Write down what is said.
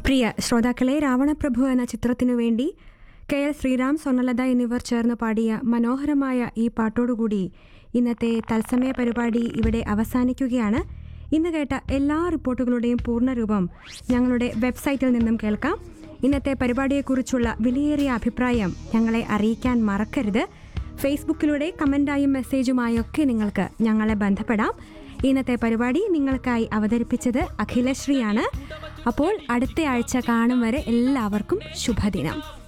പ്രിയ ശ്രോതാക്കളെ രാവണപ്രഭു എന്ന ചിത്രത്തിനു വേണ്ടി കെ എൽ ശ്രീറാം സ്വർണലത എന്നിവർ ചേർന്ന് പാടിയ മനോഹരമായ ഈ പാട്ടോടുകൂടി ഇന്നത്തെ തത്സമയ പരിപാടി ഇവിടെ അവസാനിക്കുകയാണ് ഇന്ന് കേട്ട എല്ലാ റിപ്പോർട്ടുകളുടെയും പൂർണ്ണരൂപം ഞങ്ങളുടെ വെബ്സൈറ്റിൽ നിന്നും കേൾക്കാം ഇന്നത്തെ പരിപാടിയെക്കുറിച്ചുള്ള വിലയേറിയ അഭിപ്രായം ഞങ്ങളെ അറിയിക്കാൻ മറക്കരുത് ഫേസ്ബുക്കിലൂടെ കമൻ്റായും മെസ്സേജുമായൊക്കെ നിങ്ങൾക്ക് ഞങ്ങളെ ബന്ധപ്പെടാം ഇന്നത്തെ പരിപാടി നിങ്ങൾക്കായി അവതരിപ്പിച്ചത് അഖിലശ്രീയാണ് അപ്പോൾ അടുത്ത ആഴ്ച കാണും വരെ എല്ലാവർക്കും ശുഭദിനം